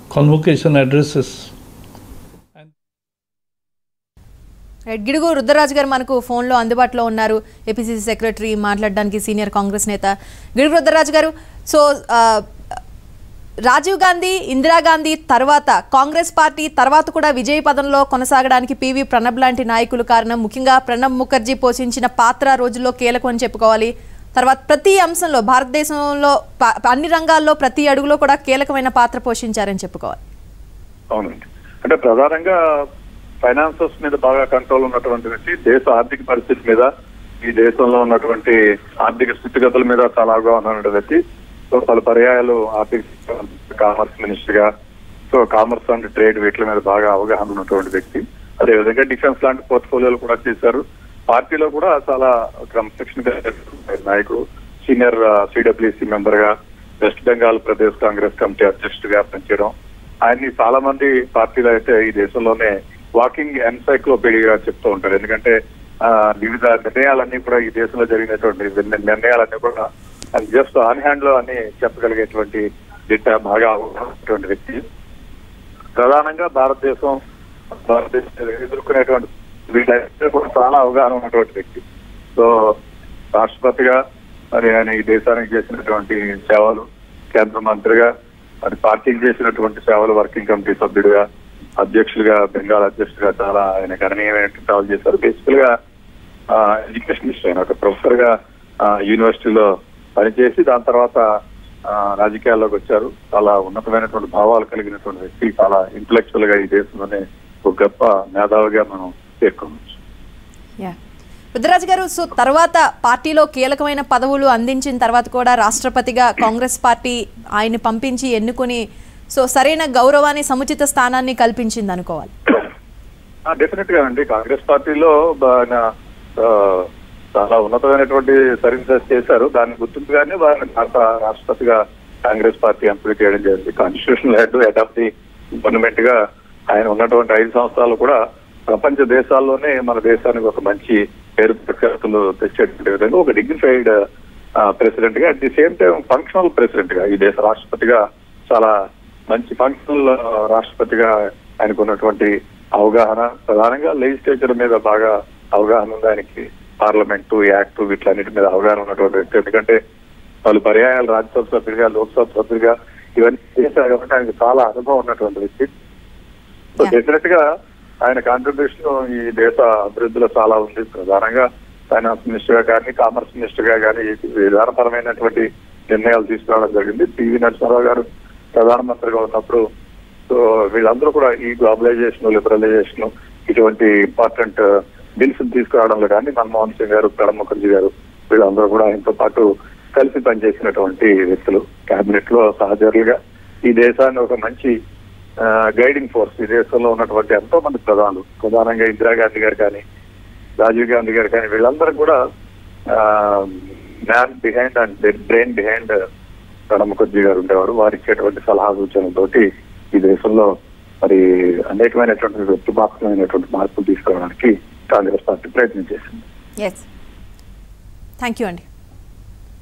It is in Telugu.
convocation addresses. Right, Gidugu Rudraraju garu మనకు ఫోన్లో అందుబాటులో ఉన్నారు ఏపీసీసీ సెక్రటరీ మాట్లాడడానికి సీనియర్ కాంగ్రెస్ నేత గిడుగు రుద్రరాజు గారు సో ఆ, రాజీవ్ గాంధీ ఇందిరాగాంధీ తర్వాత కాంగ్రెస్ పార్టీ తర్వాత కూడా విజయ పదంలో కొనసాగడానికి పివి ప్రణబ్ లాంటి నాయకులు కారణం ముఖ్యంగా ప్రణబ్ ముఖర్జీ పోషించిన పాత్ర రోజుల్లో కీలకం అని చెప్పుకోవాలి తర్వాత ప్రతి అంశంలో భారతదేశంలో ప- అన్ని రంగాల్లో ప్రతి అడుగులో కూడా కీలకమైన పాత్ర పోషించారని చెప్పుకోవాలి అవునండి అంటే ప్రధానంగా ఫైనాన్సెస్ మీద బాగా కంట్రోల్ ఉన్నటువంటి వ్యక్తి దేశ ఆర్థిక పరిస్థితి మీద ఈ దేశంలో ఉన్నటువంటి ఆర్థిక స్థితిగతుల మీద చాలా అవగాహన ఉన్నటువంటి వ్యక్తి సో పలు పర్యాయాలు ఆర్థిక కామర్స్ మినిస్టర్ గా సో కామర్స్ అండ్ ట్రేడ్ వీటి మీద బాగా అవగాహన ఉన్నటువంటి వ్యక్తి అదేవిధంగా డిఫెన్స్ లాంటి పోర్ట్ఫోలియోలు కూడా చేశారు పార్టీలో కూడా చాలా క్రమశిక్షణ నాయకుడు సీనియర్ సిడబ్ల్యూసి మెంబర్ గా వెస్ట్ బెంగాల్ ప్రదేశ్ కాంగ్రెస్ కమిటీ అధ్యక్షుడిగా పనిచేయడం ఆయన్ని చాలా మంది పార్టీలు అయితే ఈ దేశంలోనే వాకింగ్ ఎన్సైక్లోపీడియా చెప్తూ ఉంటారు ఎందుకంటే ఆ, వివిధ నిర్ణయాలన్నీ కూడా ఈ దేశంలో జరిగినటువంటి విన్న- నిర్ణయాలన్నీ కూడా జస్ట్ ఆన్ హ్యాండ్ లో అన్ని చెప్పగలిగేటువంటి దిట్ట బాగా ఉన్నటువంటి వ్యక్తి ప్రధానంగా భారతదేశం భారతదేశం ఎదుర్కొనేటువంటి వీటన్నిటిపై కూడా చాలా అవగాహన ఉన్నటువంటి వ్యక్తి సో రాష్ట్రపతిగా మరి ఆయన ఈ దేశానికి చేసినటువంటి సేవలు కేంద్ర మంత్రిగా మరి పార్టీకి చేసినటువంటి సేవలు వర్కింగ్ కమిటీ సభ్యుడిగా అధ్యక్షులుగా బెంగాల్ అధ్యక్షుడిగా చాలా ఆయన గణనీయమైన సేవలు చేశారు బేసికల్ గా ఎడ్యుకేషనిస్ట్ ఆయన ఒక ప్రొఫెసర్ గా ఆ, యూనివర్సిటీలో పనిచేసి దాని తర్వాత ఆ, రాజకీయాల్లోకి వచ్చారు చాలా ఉన్నతమైనటువంటి భావాలు కలిగినటువంటి వ్యక్తి చాలా ఇంటలెక్చువల్ గా ఈ దేశంలోనే ఒక గొప్ప మేధావిగా మనం పేర్కొనవచ్చు యా రుద్రరాజు గారు సో తర్వాత పార్టీలో కీలకమైన పదవులు అందించిన తర్వాత కూడా రాష్ట్రపతిగా కాంగ్రెస్ పార్టీ ఆయన్ని పంపించి ఎన్నుకొని సో సరైన గౌరవాన్ని సముచిత స్థానాన్ని కల్పించింది అనుకోవాలి డెఫినెట్ గా అండి కాంగ్రెస్ పార్టీలో బాగా, ఆ, చాలా ఉన్నతమైనటువంటి సర్వీసెస్ చేశారు దాని గుర్తింపుగానే వారిని భారత రాష్ట్రపతిగా కాంగ్రెస్ పార్టీ ఎంపిక చేయడం జరిగింది constitutional head head of the government గా ఆయన ఉన్నటువంటి ఐదు సంవత్సరాలు కూడా ప్రపంచ దేశాల్లోనే మన దేశానికి ఒక మంచి పేరు ప్రఖ్యాతులు తెచ్చేటువంటి విధంగా ఒక డిగ్నిఫైడ్ ప్రెసిడెంట్ గా at the same time functional president గా ఈ దేశ రాష్ట్రపతిగా చాలా మంచి ఫంక్షనల్ రాష్ట్రపతిగా ఆయనకు ఉన్నటువంటి అవగాహన ప్రధానంగా లెజిస్లేచర్ మీద బాగా అవగాహన ఉంది ఆయనకి పార్లమెంటు యాక్ట్ వీటిలన్నిటి మీద అవగాహన ఉన్నటువంటి వ్యక్తి ఎందుకంటే పలు పర్యాయాలు రాజ్యసభ సభ్యుడిగా లోక్సభ సభ్యుడిగా ఇవన్నీ చేశారు కాబట్టి ఆయనకి చాలా అనుభవం ఉన్నటువంటి వ్యక్తి సో Yeah. డెఫినెట్ గా ఆయన కాంట్రిబ్యూషన్ ఈ దేశ అభివృద్ధిలో చాలా ఉంది ప్రధానంగా ఫైనాన్స్ మినిస్టర్ గా కానీ కామర్స్ మినిస్టర్ గా కానీ విధానపరమైనటువంటి నిర్ణయాలు తీసుకురావడం జరిగింది పివి నరసింహారావు గారు ప్రధానమంత్రిగా ఉన్నప్పుడు సో వీళ్ళందరూ కూడా ఈ గ్లోబలైజేషన్ లిబరలైజేషన్ ఇటువంటి ఇంపార్టెంట్ బిల్స్ తీసుకురావడంలో కానీ మన్మోహన్ సింగ్ గారు ప్రణబ్ ముఖర్జీ గారు వీళ్ళందరూ కూడా ఆయనతో పాటు కలిసి పనిచేసినటువంటి వ్యక్తులు కేబినెట్ లో సహచరులుగా ఈ దేశాన్ని ఒక మంచి గైడింగ్ ఫోర్స్ ఈ దేశంలో ఉన్నటువంటి ఎంతో మంది ప్రధానులు ప్రధానంగా ఇందిరాగాంధీ గారు కానీ రాజీవ్ గాంధీ గారు కానీ వీళ్ళందరూ కూడా man behind and brain behind Pranab Mukherjee garu ఉండేవారు వారు ఇచ్చేటువంటి సలహా సూచనలతోటి ఈ దేశంలో మరి అనేకమైనటువంటి వ్యక్తిపాత్మైనటువంటి మార్పులు తీసుకురావడానికి కాంగ్రెస్ పార్టీ ప్రయత్నం చేసింది ఎస్ థ్యాంక్ యూ అండి